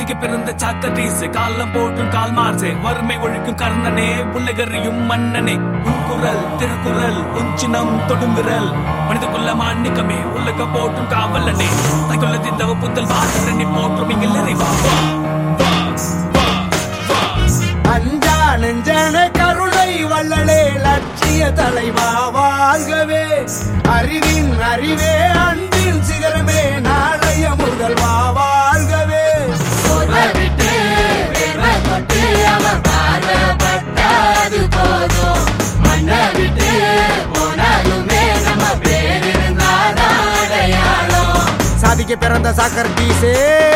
சாதிக்க பிறந்த சாக்கரீஸ் காலம் போட்டும் கால் மார்சே வறுமை ஒழிக்கும் கர்ணனே உலகறியும் மன்னனே உன் குரல் திருக்குறள் உஞ்சினம் தொடுங்குரல் மனித குல மாணிக்கமே உலக போட்டும் காவலனே தைக்குள்ள திந்தவ புத்தல் வாசனை போற்றும் இங்கில் நிறைவா வா, வா, வா, வா. அஞ்சா நெஞ்சன கருணை வள்ளலே லட்சிய தலைவா வாழ்கவே அறிவின் அறிவே அன்பின் சிகரமே நாளைய முதல்வா வாழ்கவே போர்வை விட்டு வேர்வை கொட்டு அவன் பார்வைப்பட்டாது போதும் மண்ணை விட்டு போனாலுமே நம்ம பேர் இருந்தாதான் அடையாளம் சாதிக்க பிறந்த சாக்கர் பீசே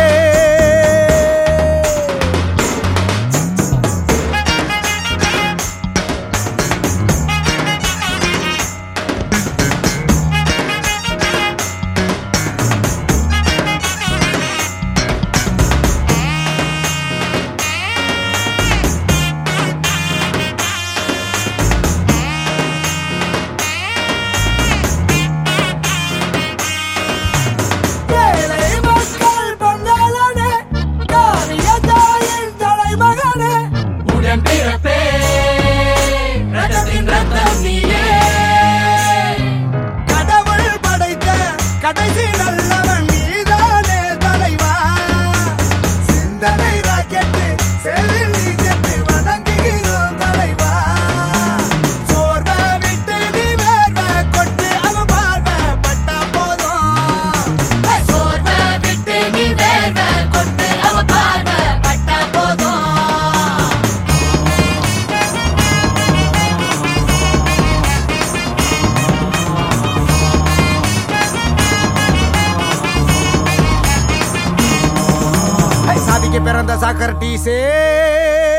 ஏழை மக்கள் பங்காளனே காரிய தாயின் தலைமகனே உடன் பிறப்பே ரத்தத்தின் ரத்தம் நீயே கடவுள் படைத்த கடைசி நல்லவன் நீதானே தலைவா சிந்தனை ராக்கெட்டு செல்லில் நீக்கெட்டு வணங்குகிறோம் தலைவா சோர்வை விட்டு நீ வேர்வை கொட்டு அவன் பார்வை பட்டா போதும் சோர்வை விட்டு நீ வேர்வை கொட்டு அவ பார்வை பட்டா போதும் சாதிக்க பிறந்த சாக்கர் டீசே